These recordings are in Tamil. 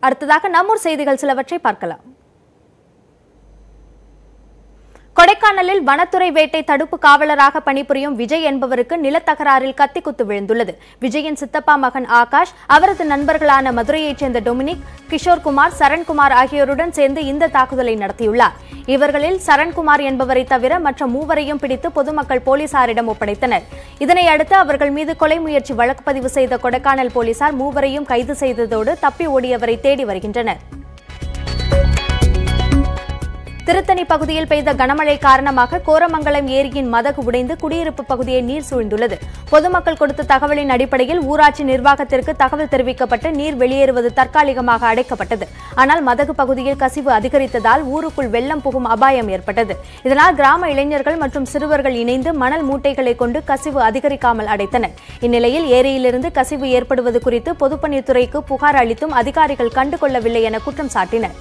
அடுத்ததாக நம்மூர் செய்திகள் சிலவற்றை பார்க்கலாம் கொடைக்கானலில் வனத்துறை வேட்டை தடுப்பு காவலராக பணிபுரியும் விஜய் என்பவருக்கு நிலத்தகராறில் கத்திக்குத்து விழுந்துள்ளது விஜயின் சித்தப்பா மகன் ஆகாஷ் அவரது நண்பர்களான மதுரையைச் சேர்ந்த டொமினிக் கிஷோர்குமார் சரண்குமார் ஆகியோருடன் சேர்ந்து இந்த தாக்குதலை நடத்தியுள்ளார் இவர்களில் சரண்குமார் என்பவரை தவிர மற்ற மூவரையும் பிடித்து பொதுமக்கள் போலீசாரிடம் ஒப்படைத்தனர் இதனை அடுத்து அவர்கள் மீது கொலை முயற்சி வழக்கு பதிவு செய்த கொடைக்கானல் போலீசார் மூவரையும் கைது செய்ததோடு தப்பி ஓடியவரை தேடி வருகின்றனர் திருத்தணி பகுதியில் பெய்த கனமழை காரணமாக கோரமங்கலம் ஏரியின் மதகு உடைந்து குடியிருப்பு பகுதியை நீர் சூழ்ந்துள்ளது பொதுமக்கள் கொடுத்த தகவலின் அடிப்படையில் ஊராட்சி நிர்வாகத்திற்கு தகவல் தெரிவிக்கப்பட்டு நீர் வெளியேறுவது தற்காலிகமாக அடைக்கப்பட்டது ஆனால் மதகு பகுதியில் கசிவு அதிகரித்ததால் ஊருக்குள் வெள்ளம் புகும் அபாயம் ஏற்பட்டது இதனால் கிராம இளைஞர்கள் மற்றும் சிறுவர்கள் இணைந்து மணல் மூட்டைகளை கொண்டு கசிவு அதிகரிக்காமல் அடைத்தனர் இந்நிலையில் ஏரியிலிருந்து கசிவு ஏற்படுவது குறித்து பொதுப்பணித்துறைக்கு புகார் அளித்தும் அதிகாரிகள் கண்டுகொள்ளவில்லை என குற்றம் சாட்டினர்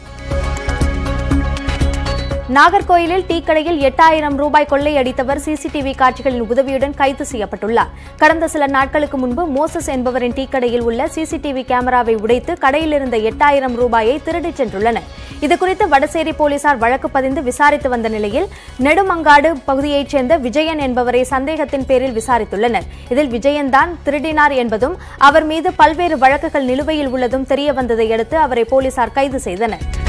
நாகர்கோயிலில் டீக்கடையில் எட்டாயிரம் ரூபாய் கொள்ளையடித்தவர் சிசிடிவி காட்சிகளின் உதவியுடன் கைது செய்யப்பட்டுள்ளார் கடந்த சில நாட்களுக்கு முன்பு மோசஸ் என்பவரின் டீக்கடையில் உள்ள சிசிடிவி கேமராவை உடைத்து கடையில் இருந்த எட்டாயிரம் ரூபாயை திருடிச் சென்றுள்ளனர் இதுகுறித்து வடசேரி போலீசார் வழக்கு பதிந்து விசாரித்து வந்த நிலையில் நெடுமங்காடு பகுதியைச் சேர்ந்த விஜயன் என்பவரை சந்தேகத்தின் பேரில் விசாரித்துள்ளனர் இதில் விஜயன் தான் திருடினார் என்பதும் அவர் மீது பல்வேறு வழக்குகள் நிலுவையில் உள்ளதும் தெரியவந்ததை அடுத்து அவரை போலீசார் கைது செய்தனர்